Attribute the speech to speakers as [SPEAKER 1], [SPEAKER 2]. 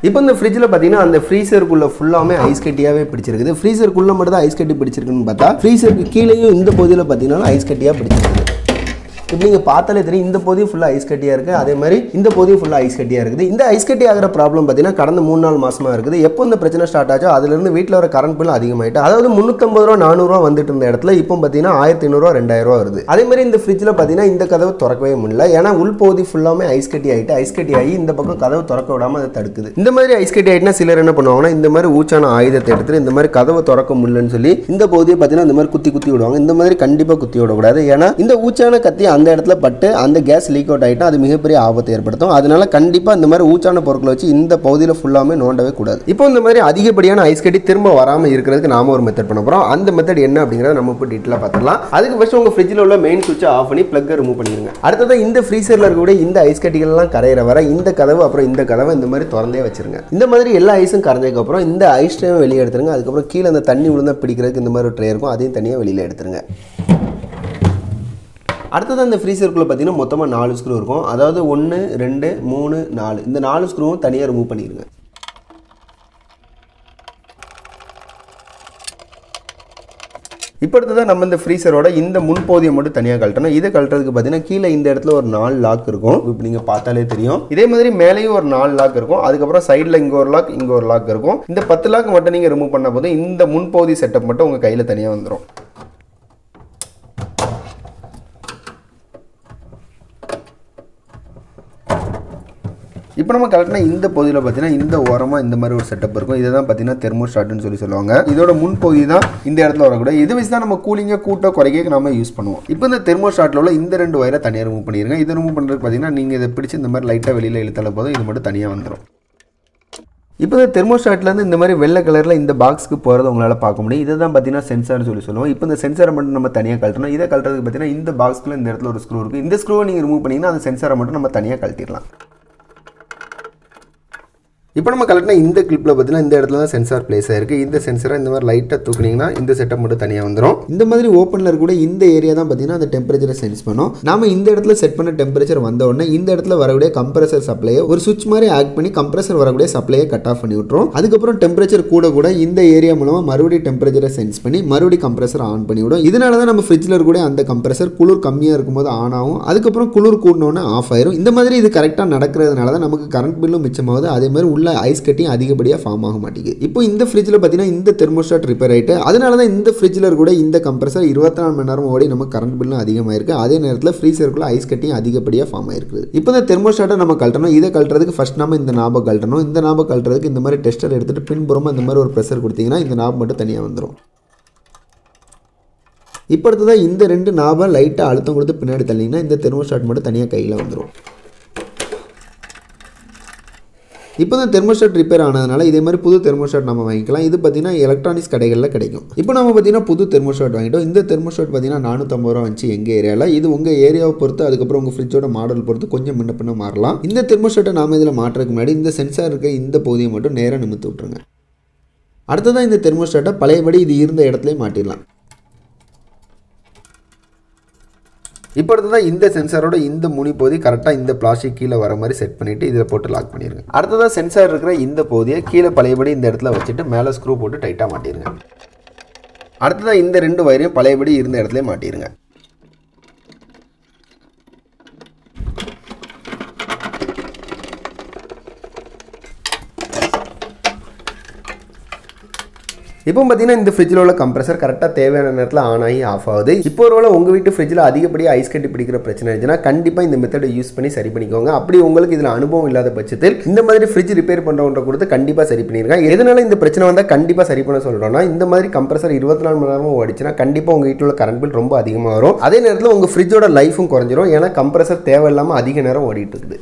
[SPEAKER 1] இப்போ இந்த ஃப்ரிட்ஜில் பார்த்தீங்கன்னா அந்த ஃப்ரீசருக்குள்ள ஃபுல்லாமே ஐஸ் கட்டியாகவே பிடிச்சிருக்குது ஃப்ரீசருக்குள்ள மட்டும் தான் ஐஸ் கட்டி பிடிச்சிருக்குன்னு பார்த்தா ஃப்ரீசருக்கு கீழேயும் இந்த பகுதியில் பார்த்தீங்கன்னா ஐஸ் கட்டியாக பிடிச்சிருக்குது இப்போ நீங்கள் பார்த்தாலே தெரியும் இந்த பகுதியும் ஃபுல்லாக ஐஸ் கட்டியாக இருக்குது அதே மாதிரி இந்த பகுதியும் ஃபுல்லாக ஐஸ் கட்டியாக இருக்குது இந்த ஐஸ் கட்டி ஆகிற ப்ராப்ளம் பார்த்தீங்கன்னா கடந்த மூணு நாலு மாசமா இருக்குது எப்போ இந்த பிரச்சனை ஸ்டார்ட் ஆச்சோ அதுலேருந்து வீட்டில் வர கரண்ட் பில் அதிகமாயிட்டு அதாவது முந்நூற்றம்பது ரூபா நானூறுரூவா வந்துட்டு இருந்த இடத்துல இப்போ பார்த்தீங்கன்னா ஆயிரத்தி ஐநூறுரூவா ரெண்டாயிரம் ரூபா வருது அதே மாதிரி இந்த ஃப்ரிட்ஜில் பார்த்தீங்கன்னா இந்த கதவு திறக்கவே முடியல ஏன்னா உள்பகுதி ஃபுல்லாமே ஐஸ் கட்டி ஆகிட்டு ஐஸ் கட்டி ஆகி இந்த பக்கம் கதவு திறக்க விடாமல் அதை தடுக்குது இந்த மாதிரி ஐஸ் கட்டி ஆகிட்டுனா சிலர் என்ன பண்ணுவாங்கன்னா இந்த மாதிரி ஊச்சான ஆயுதத்தை எடுத்துட்டு இந்த மாதிரி கதவை திறக்க முடியலன்னு சொல்லி இந்த பகுதியை பார்த்தீங்கன்னா இந்த மாதிரி குத்தி குத்தி விடுவாங்க இந்த மாதிரி கண்டிப்பாக குத்தி விடக்கூடாது ஏன்னா இந்த ஊச்சான கத்தி அந்த இடத்துல பட்டு அந்த கேஸ் லீக் அவுட் ஆகிட்டா அது மிகப்பெரிய ஆபத்தை ஏற்படுத்தும் அதனால கண்டிப்பாக இந்த மாதிரி ஊச்சான பொருட்களை வச்சு இந்த பகுதியில் ஃபுல்லாமே நோண்டவே கூடாது இப்போ இந்த மாதிரி அதிகப்படியான ஐஸ் கட்டி திரும்ப வராமல் இருக்கிறதுக்கு நாம ஒரு மெத்தட் பண்ண போகிறோம் அந்த மெத்தட் என்ன அப்படிங்கிறத நம்ம இப்போ டீட்டெயிலாக பார்த்துக்கலாம் அதுக்கு ஃபஸ்ட் உங்கள் ஃப்ரிட்ஜில் உள்ள மெயின் சுவிட்சை ஆஃப் பண்ணி ப்ளக்கை ரிமூவ் பண்ணிடுங்க அடுத்தது இந்த ஃப்ரீசரில் இருக்கக்கூடிய இந்த ஐஸ் கட்டிகள்லாம் கரையிற வர இந்த கதவு அப்புறம் இந்த கதவை இந்த மாதிரி திறந்தே வச்சிருங்க இந்த மாதிரி எல்லா ஐஸும் கரைஞ்சதுக்கப்புறம் இந்த ஐஸ் ட்ரேவை வெளியே எடுத்துருங்க அதுக்கப்புறம் கீழே அந்த தண்ணி விழுந்தா பிடிக்கிறதுக்கு இந்த மாதிரி ஒரு ட்ரே இருக்கும் அதையும் தனியாக வெளியில் எடுத்துருங்க அடுத்தது அந்த ஃப்ரீசருக்குள்ளே பார்த்தீங்கன்னா மொத்தமாக நாலு ஸ்க்ரூ இருக்கும் அதாவது ஒன்று ரெண்டு மூணு நாலு இந்த நாலு ஸ்க்ரூவும் தனியாக ரிமூவ் பண்ணிடுங்க இப்போ அடுத்ததான் நம்ம இந்த ஃப்ரீசரோட இந்த முன்பகுதியை மட்டும் தனியாக கழட்டணும் இதை கழட்டுறதுக்கு பார்த்தீங்கன்னா கீழே இந்த இடத்துல ஒரு நாலு லாக் இருக்கும் இப்போ நீங்கள் பார்த்தாலே தெரியும் இதே மாதிரி மேலேயும் ஒரு நாலு லாக் இருக்கும் அதுக்கப்புறம் சைடில் இங்கே ஒரு லாக் இங்கே ஒரு லாக் இருக்கும் இந்த பத்து லாக் மட்டும் நீங்கள் ரிமூவ் பண்ண போது இந்த முன்பகுதி செட்டப் மட்டும் உங்கள் கையில் தனியாக வந்துடும் இப்போ நம்ம கலெக்டினா இந்த பகுதியில் பார்த்தீங்கன்னா இந்த ஓரமாக இந்த மாதிரி ஒரு செட்டப் இருக்கும் இதை தான் பார்த்தீங்கன்னா தெர்மோஸ்டாட்னு சொல்லி சொல்லுவாங்க இதோட முன்பகுதி தான் இந்த இடத்துல வரக்கூடிய இது வச்சு தான் நம்ம கூலிங்கை கூட்ட குறைக்க நம்ம யூஸ் பண்ணுவோம் இப்போ இந்த தெர்மோஸ்டாட்டில் உள்ள இந்த ரெண்டு வயரை தனியாக ரிமூவ் பண்ணிடுங்க இதை ரிமூவ் பண்ணுறதுக்கு பார்த்தீங்கன்னா நீங்கள் இதை பிடிச்சி இந்த மாதிரி லைட்டாக வெளியில் இழுத்தால போதும் இது மட்டும் தனியாக வந்துடும் இப்போ இந்த தெர்மோஸ்டாட்லேருந்து இந்த மாதிரி வெள்ளை கலரில் இந்த பாக்ஸ்க்கு போகிறத உங்களால் பார்க்க முடியும் இதை தான் பார்த்தீங்கன்னா சென்சார்னு சொல்லி சொல்லுவோம் இப்போ இந்த சென்சாரை மட்டும் நம்ம தனியாக கழட்டணும் இதை கழட்டுறதுக்கு பார்த்தீங்கன்னா இந்த பாக்ஸ்க்குள்ள இந்த இடத்துல ஒரு ஸ்க்ரூ இருக்குது இந்த ஸ்க்ரூவை நீங்கள் ரிமூவ் பண்ணிங்கன்னா அந்த சென்சாரை மட்டும் நம்ம தனியாக கழட்டிடலாம் இப்போ நம்ம கலெக்டினா இந்த கிளிப்பில் பார்த்தீங்கன்னா இந்த இடத்துல தான் சென்சார் பிளேஸ் ஆயிருக்கு இந்த சென்சரை இந்த மாதிரி லைட்டாக தூக்குனீங்கன்னா இந்த செட்டப் மட்டும் தனியாக வந்துடும் இந்த மாதிரி ஓப்பனில் இருக்கக்கூடிய இந்த ஏரியா தான் பார்த்தீங்கன்னா அந்த டெம்பரேச்சரை சென்ஸ் பண்ணும் நாம இந்த இடத்துல செட் பண்ண டெம்பரேச்சர் வந்த உடனே இந்த இடத்துல வரக்கூடிய கம்ப்ரஸர் சப்ளையை ஒரு சுவிட்ச் மாதிரி ஆக்ட் பண்ணி கம்ப்ரஸர் வரக்கூடிய சப்ளையை கட் ஆஃப் பண்ணி விட்டுரும் அதுக்கப்புறம் டெம்பரேச்சர் கூட கூட இந்த ஏரியா மூலமாக மறுபடியும் டெம்பரேச்சரை சென்ஸ் பண்ணி மறுபடியும் கம்ப்ரஸர் ஆன் பண்ணி விடும் இதனால தான் நம்ம ஃப்ரிட்ஜில் இருக்கக்கூடிய அந்த கம்ப்ரஸர் குளிர் கம்மியாக இருக்கும்போது ஆன் ஆகும் அதுக்கப்புறம் குளிர் கூடனோடனே ஆஃப் ஆயிரும் இந்த மாதிரி இது கரெக்டாக நடக்கிறதுனால தான் நமக்கு கரண்ட் பில்லும் மிச்சமாகுது அதே மாதிரி உள்ள ஐஸ் கட்டியும் அதிகப்படியாக ஃபார்ம் ஆக மாட்டேங்குது இப்போ இந்த ஃப்ரிட்ஜில் பார்த்தீங்கன்னா இந்த தெர்மோஸ்டாட் ரிப்பேர் ஆகிட்டு அதனால தான் இந்த ஃப்ரிட்ஜில் கூட இந்த கம்ப்ரஸர் இருபத்தி நாலு மணி நேரம் ஓடி நமக்கு கரண்ட் பில்லும் அதிகமாயிருக்கு அதே நேரத்தில் ஃப்ரீசருக்குள்ள ஐஸ் கட்டியும் அதிகப்படியாக ஃபார்ம் ஆயிருக்குது இப்போ இந்த தெர்மோஸ்டாட்டை நம்ம கழட்டணும் இதை கழட்டுறதுக்கு ஃபர்ஸ்ட் நம்ம இந்த நாபம் கழட்டணும் இந்த நாபம் கழட்டுறதுக்கு இந்த மாதிரி டெஸ்டர் எடுத்துட்டு பின்புறமா இந்த மாதிரி ஒரு ப்ரெஷர் கொடுத்தீங்கன்னா இந்த நாப் மட்டும் தனியாக வந்துடும் இப்போ அடுத்ததான் இந்த ரெண்டு நாபை லைட்டாக அழுத்தம் கொடுத்து பின்னாடி தள்ளிங்கன்னா இந்த தெர்மோஸ்டாட் மட்டும் தனியாக கையில் வந்துடும் இப்போ தான் தெர்மோஸ்டாட் ரிப்பேர் ஆனதுனால இதே மாதிரி புது தெர்மோஸ்டாட் நம்ம வாங்கிக்கலாம் இது பார்த்தீங்கன்னா எலக்ட்ரானிக்ஸ் கடைகளில் கிடைக்கும் இப்போ நம்ம பார்த்தீங்கன்னா புது தெர்மோஸ்டாட் வாங்கிட்டோம் இந்த தெர்மோஸ்டாட் பார்த்தீங்கன்னா நானூற்றம்பது ரூபா வந்துச்சு எங்கள் ஏரியாவில் இது உங்கள் ஏரியாவை பொறுத்து அதுக்கப்புறம் உங்கள் ஃப்ரிட்ஜோட மாடல் பொறுத்து கொஞ்சம் முன்ன பின்ன மாறலாம் இந்த தெர்மோஸ்டாட்டை நாம இதில் மாற்றுறதுக்கு முன்னாடி இந்த சென்சார் இருக்க இந்த பகுதியை மட்டும் நேராக நிமித்து விட்ருங்க அடுத்ததான் இந்த தெர்மோஸ்டாட்டை பழையபடி இது இருந்த இடத்துலயே மாட்டிடலாம் இப்போ அடுத்ததான் இந்த சென்சாரோட இந்த முனி பகுதி கரெக்டாக இந்த பிளாஸ்டிக் கீழே வர மாதிரி செட் பண்ணிவிட்டு இதில் போட்டு லாக் பண்ணிடுங்க அடுத்ததாக சென்சார் இருக்கிற இந்த பகுதியை கீழே பழையபடி இந்த இடத்துல வச்சுட்டு மேலே ஸ்க்ரூ போட்டு டைட்டாக மாட்டிடுங்க அடுத்ததாக இந்த ரெண்டு வயரையும் பழையபடி இருந்த இடத்துல மாட்டிடுங்க இப்போ பார்த்தீங்கன்னா இந்த ஃப்ரிட்ஜில் உள்ள கம்ப்ரஸர் கரெக்டாக தேவையான நேரத்தில் ஆன் ஆகி ஆஃப் ஆகுது இப்போ ஒரு உங்கள் வீட்டு ஃப்ரிட்ஜில் அதிகப்படியாக ஐஸ் கட்டி பிடிக்கிற பிரச்சனை இருந்துச்சுன்னா கண்டிப்பாக இந்த மெத்தடை யூஸ் பண்ணி சரி பண்ணிக்கோங்க அப்படி உங்களுக்கு இதில் அனுபவம் இல்லாத பட்சத்தில் இந்த மாதிரி ஃப்ரிட்ஜ் ரிப்பேர் பண்ணுறவங்க கொடுத்து கண்டிப்பாக சரி பண்ணிருங்க எதனால இந்த பிரச்சனை வந்தால் கண்டிப்பாக சரி பண்ண சொல்கிறோம்னா இந்த மாதிரி கம்ப்ரஸர் இருபத்தி நாலு மணி நேரமும் ஓடிச்சுன்னா கண்டிப்பாக உங்கள் வீட்டில் உள்ள கரண்ட் பில் ரொம்ப அதிகமாக வரும் அதே நேரத்தில் உங்கள் ஃப்ரிட்ஜோட லைஃபும் குறைஞ்சிரும் ஏன்னா கம்ப்ரஸர் தேவையில்லாமல் அதிக நேரம் ஓடிட்டு இருக்குது